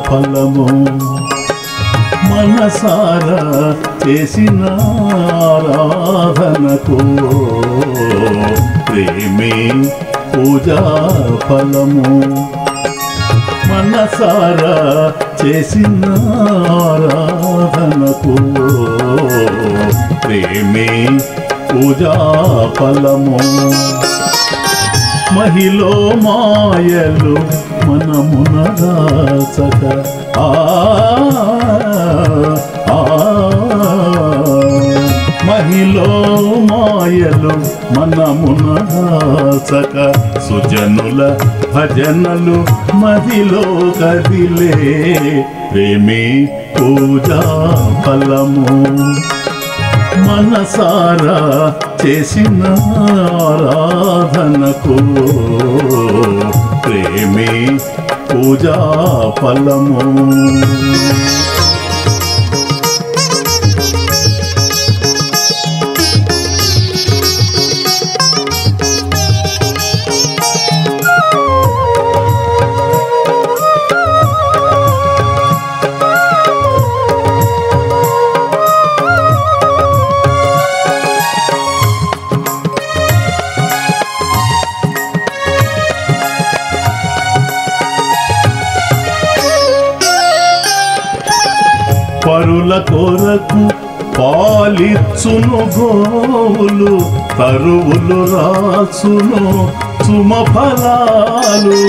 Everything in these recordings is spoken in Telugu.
ఫలము మనసారా చేసిన ఆరాధనకు ప్రేమే పూజా ఫలము మనసారా చేసిన ఆరాధనకు ప్రేమే పూజా ఫలము మహిలో మాయలు మనమున దాచక ఆ ఆ, మహిలో మాయలు మనమున దాచక సుజనుల భజనలు మదిలో కదిలే ప్రేమే పూజా ఫలము మనసారా చేసిన ఆరాధనకు ప్రేమే పూజా ఫలము పరుల కొరకు పాలిచ్చును గోవులు తరువులు రాసును సుమ ఫలాలు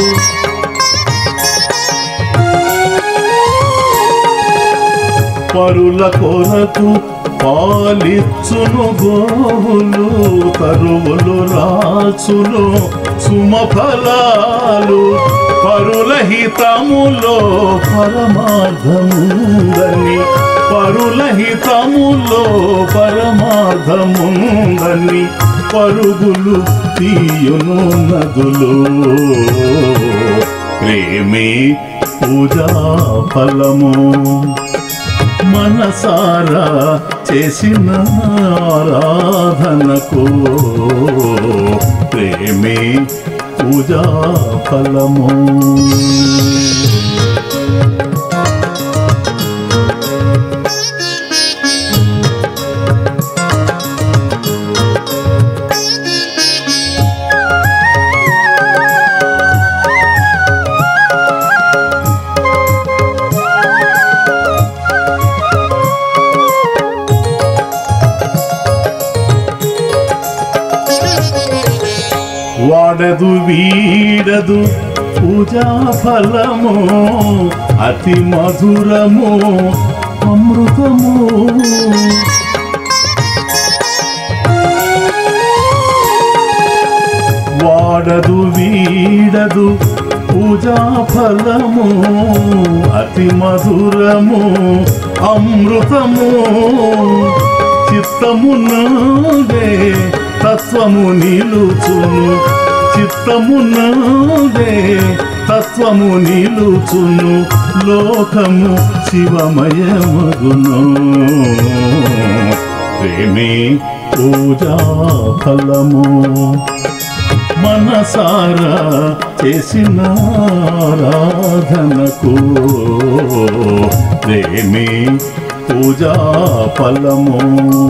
పరుల కొరకు పాలిచ్చును గోవులు తరువులు రాసును సుమ ఫలాలు పరుల హితములో పరమార్థముందని పరుల హితములో పరమార్థముందని పరుగులు తీయును నదులు ప్రేమే పూజా ఫలము మనసారా చేసిన ఆరాధనకు ప్రేమే పూజా ఫలము వాడదు వీడదు పూజా ఫలము అతి మధురము అమృతము వాడదు వీడదు పూజా ఫలము అతి మధురము అమృతము చిత్తమున్నదే తత్వము నిలుచును చిత్తమున్నదే తత్వము నిలుచును లోకము శివమయమగును ప్రేమే పూజా ఫలము మనసారా చేసిన ఆరాధనకు ప్రేమే పూజా ఫలము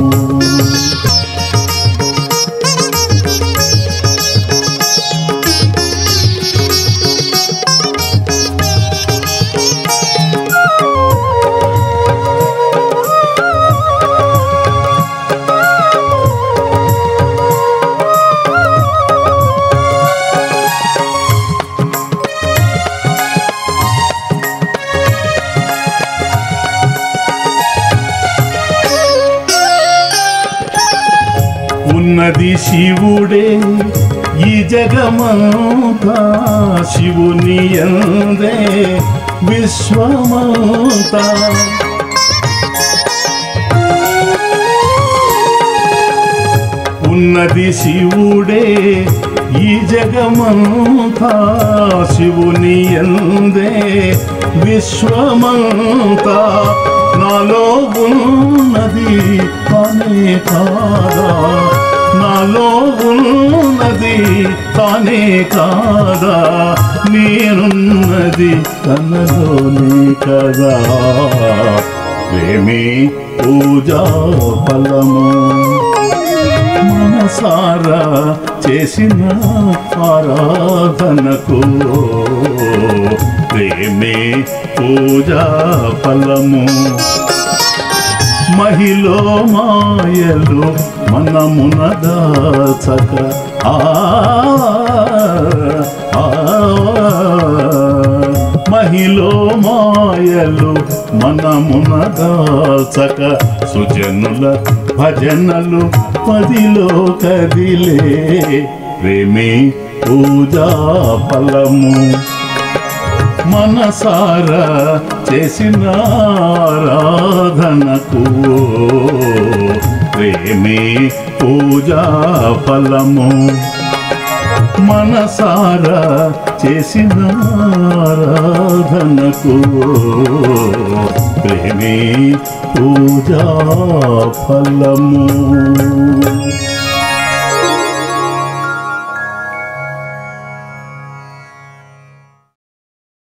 ఉన్నది శివుడే ఈ జగమంతా శివుని అందే విశ్వమంతా ఉన్నది శివుడే ఈ జగమంతా శివుని అందే విశ్వమంతా నాలో ఉన్నది అనే కాదా నాలో ఉన్నది తానే కాదా నేనున్నది తనలోనే కదా ప్రేమే పూజా ఫలము మనసారా చేసిన ఆరాధనకు ప్రేమే పూజా ఫలము మహిలో మాయలు మనమున దాచక ఆ ఆ, మహిలో మాయలు మనమున దాచక సుజనుల భజనలు పదిలో కదిలే ప్రేమే పూజా ఫలము మనసారా చేసిన ఆరాధనకు ప్రేమే పూజా ఫలము మనసారా చేసిన ఆరాధనకు ప్రేమే పూజా ఫలము